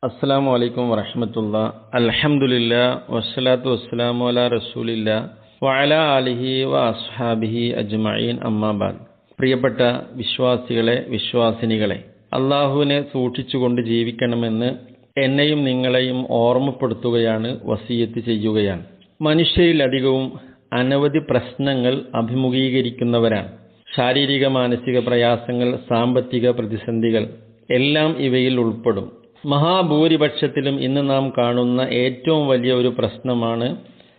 അസ്സാം വലൈക്കും വറഹമത്തുള്ള അലഹമുല്ല വസ്സലാത്തു വസ്സലാമു അല റസൂലില്ല വഅല ആലിഹി വ അസ്ഹാബിഹി അജ്മഈൻ അമ്മാബാദ് പ്രിയപ്പെട്ട വിശ്വാസികളെ വിശ്വാസിനികളെ അള്ളാഹുവിനെ സൂക്ഷിച്ചുകൊണ്ട് ജീവിക്കണമെന്ന് എന്നെയും നിങ്ങളെയും ഓർമ്മപ്പെടുത്തുകയാണ് വസീയത്ത് ചെയ്യുകയാണ് മനുഷ്യരിലധികവും അനവധി പ്രശ്നങ്ങൾ അഭിമുഖീകരിക്കുന്നവരാണ് ശാരീരിക മാനസിക പ്രയാസങ്ങൾ സാമ്പത്തിക പ്രതിസന്ധികൾ എല്ലാം ഇവയിൽ ഉൾപ്പെടും മഹാഭൂരിപക്ഷത്തിലും ഇന്ന് നാം കാണുന്ന ഏറ്റവും വലിയ ഒരു പ്രശ്നമാണ്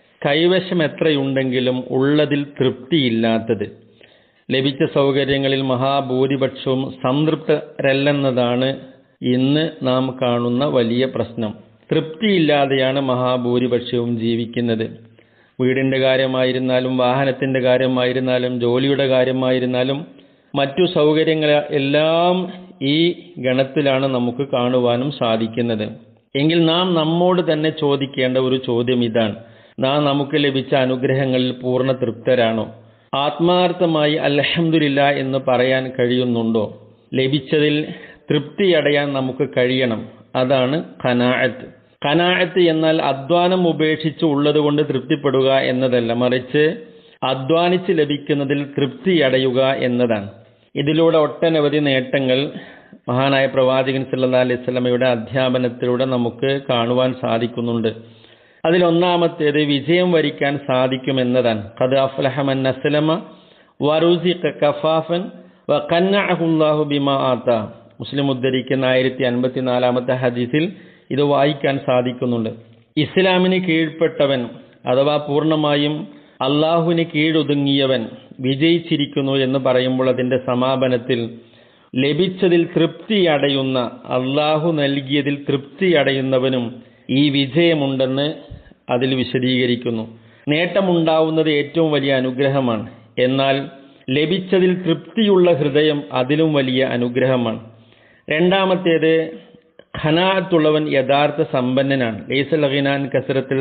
കൈവശം എത്രയുണ്ടെങ്കിലും ഉള്ളതിൽ തൃപ്തിയില്ലാത്തത് ലഭിച്ച സൗകര്യങ്ങളിൽ മഹാഭൂരിപക്ഷവും സംതൃപ്തരല്ലെന്നതാണ് ഇന്ന് നാം കാണുന്ന വലിയ പ്രശ്നം തൃപ്തിയില്ലാതെയാണ് മഹാഭൂരിപക്ഷവും ജീവിക്കുന്നത് വീടിൻ്റെ കാര്യമായിരുന്നാലും വാഹനത്തിൻ്റെ കാര്യമായിരുന്നാലും ജോലിയുടെ കാര്യമായിരുന്നാലും മറ്റു സൗകര്യങ്ങൾ എല്ലാം ഈ ഗണത്തിലാണ് നമുക്ക് കാണുവാനും സാധിക്കുന്നത് എങ്കിൽ നാം നമ്മോട് തന്നെ ചോദിക്കേണ്ട ഒരു ചോദ്യം ഇതാണ് നാം നമുക്ക് ലഭിച്ച അനുഗ്രഹങ്ങളിൽ പൂർണ്ണ തൃപ്തരാണോ ആത്മാർത്ഥമായി അലഹമില്ല എന്ന് പറയാൻ കഴിയുന്നുണ്ടോ ലഭിച്ചതിൽ തൃപ്തിയടയാൻ നമുക്ക് കഴിയണം അതാണ് ഖനാഅത്ത് ഖനാഅത്ത് എന്നാൽ അധ്വാനം ഉപേക്ഷിച്ച് ഉള്ളതുകൊണ്ട് തൃപ്തിപ്പെടുക എന്നതല്ല മറിച്ച് അധ്വാനിച്ച് ലഭിക്കുന്നതിൽ തൃപ്തിയടയുക എന്നതാണ് ഇതിലൂടെ ഒട്ടനവധി നേട്ടങ്ങൾ മഹാനായ പ്രവാചകൻ സല്ലാ അലൈഹി സ്വലമയുടെ അധ്യാപനത്തിലൂടെ നമുക്ക് കാണുവാൻ സാധിക്കുന്നുണ്ട് അതിലൊന്നാമത്തേത് വിജയം വരിക്കാൻ സാധിക്കുമെന്നതാണ് ഖദ് അഫ്ലഹമൻ അസ്ലമ വറൂസി കഫാഫൻ വ കന്നഅഹുല്ലാഹു ബിമാ ആത്ത മുസ്ലിം ഉദ്ധരിക്കുന്ന ആയിരത്തി അൻപത്തിനാലാമത്തെ ഹദീസിൽ ഇത് വായിക്കാൻ സാധിക്കുന്നുണ്ട് ഇസ്ലാമിന് കീഴ്പ്പെട്ടവൻ അഥവാ പൂർണ്ണമായും അള്ളാഹുവിന് കീഴൊതുങ്ങിയവൻ വിജയിച്ചിരിക്കുന്നു എന്ന് പറയുമ്പോൾ അതിന്റെ സമാപനത്തിൽ ലഭിച്ചതിൽ തൃപ്തിയടയുന്ന അള്ളാഹു നൽകിയതിൽ തൃപ്തിയടയുന്നവനും ഈ വിജയമുണ്ടെന്ന് അതിൽ വിശദീകരിക്കുന്നു നേട്ടമുണ്ടാവുന്നത് ഏറ്റവും വലിയ അനുഗ്രഹമാണ് എന്നാൽ ലഭിച്ചതിൽ തൃപ്തിയുള്ള ഹൃദയം അതിലും വലിയ അനുഗ്രഹമാണ് രണ്ടാമത്തേത് ഖനാത്തുള്ളവൻ യഥാർത്ഥ സമ്പന്നനാണ് ലൈസൽ ഖിനാൻ കസരത്തിൽ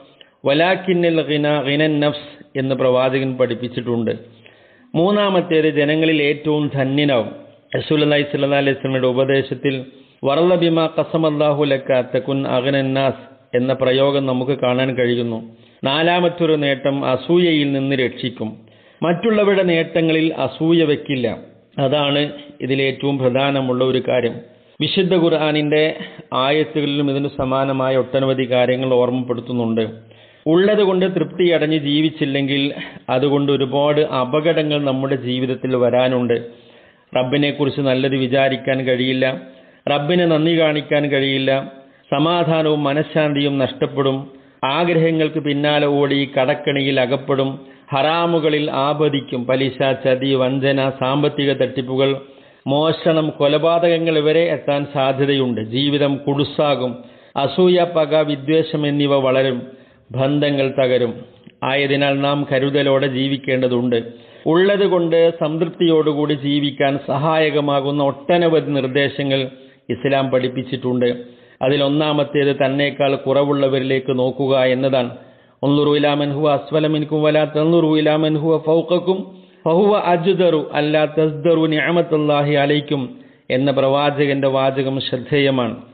വലാക്കിന്നൽ ഖിന ഖിനൻ നഫ്സ് എന്ന് പ്രവാചകൻ പഠിപ്പിച്ചിട്ടുണ്ട് മൂന്നാമത്തേത് ജനങ്ങളിൽ ഏറ്റവും ധന്യനാവും റസൂലി സ്വല്ലാ അലൈഹി സ്വലമയുടെ ഉപദേശത്തിൽ വറല ബിമ കസമല്ലാഹു ലക്ക തക്കുൻ അഗനന്നാസ് എന്ന പ്രയോഗം നമുക്ക് കാണാൻ കഴിയുന്നു നാലാമറ്റൊരു നേട്ടം അസൂയയിൽ നിന്ന് രക്ഷിക്കും മറ്റുള്ളവരുടെ നേട്ടങ്ങളിൽ അസൂയ വെക്കില്ല അതാണ് ഇതിലേറ്റവും പ്രധാനമുള്ള ഒരു കാര്യം വിശുദ്ധ ഖുർആാനിന്റെ ആയത്തുകളിലും ഇതിന് സമാനമായ ഒട്ടനവധി കാര്യങ്ങൾ ഓർമ്മപ്പെടുത്തുന്നുണ്ട് ഉള്ളത് കൊണ്ട് തൃപ്തിയടഞ്ഞ് ജീവിച്ചില്ലെങ്കിൽ അതുകൊണ്ട് ഒരുപാട് അപകടങ്ങൾ നമ്മുടെ ജീവിതത്തിൽ വരാനുണ്ട് റബ്ബിനെ കുറിച്ച് നല്ലത് വിചാരിക്കാൻ കഴിയില്ല റബ്ബിനെ നന്ദി കാണിക്കാൻ കഴിയില്ല സമാധാനവും മനഃശാന്തിയും നഷ്ടപ്പെടും ആഗ്രഹങ്ങൾക്ക് പിന്നാലെ ഓടി കടക്കണിയിൽ അകപ്പെടും ഹറാമുകളിൽ ആപതിക്കും പലിശ ചതി വഞ്ചന സാമ്പത്തിക തട്ടിപ്പുകൾ മോഷണം കൊലപാതകങ്ങൾ വരെ എത്താൻ സാധ്യതയുണ്ട് ജീവിതം കുടുസാകും അസൂയ പക വിദ്വേഷം എന്നിവ വളരും ബന്ധങ്ങൾ തകരും ആയതിനാൽ നാം കരുതലോടെ ജീവിക്കേണ്ടതുണ്ട് ഉള്ളത് കൊണ്ട് സംതൃപ്തിയോടുകൂടി ജീവിക്കാൻ സഹായകമാകുന്ന ഒട്ടനവധി നിർദ്ദേശങ്ങൾ ഇസ്ലാം പഠിപ്പിച്ചിട്ടുണ്ട് അതിലൊന്നാമത്തേത് തന്നേക്കാൾ കുറവുള്ളവരിലേക്ക് നോക്കുക എന്നതാണ് ഒന്നുറു ഇലാമൻഹു അസ്വലമിൻകും വലാ തന്നുറു ഇലാമൻഹു ഫൗക്കും ഫഹുവ അജുദറു അല്ലാ തസ്ദറു നിഅമത്തുല്ലാഹി അലൈക്കും എന്ന പ്രവാചകന്റെ വാചകം ശ്രദ്ധേയമാണ്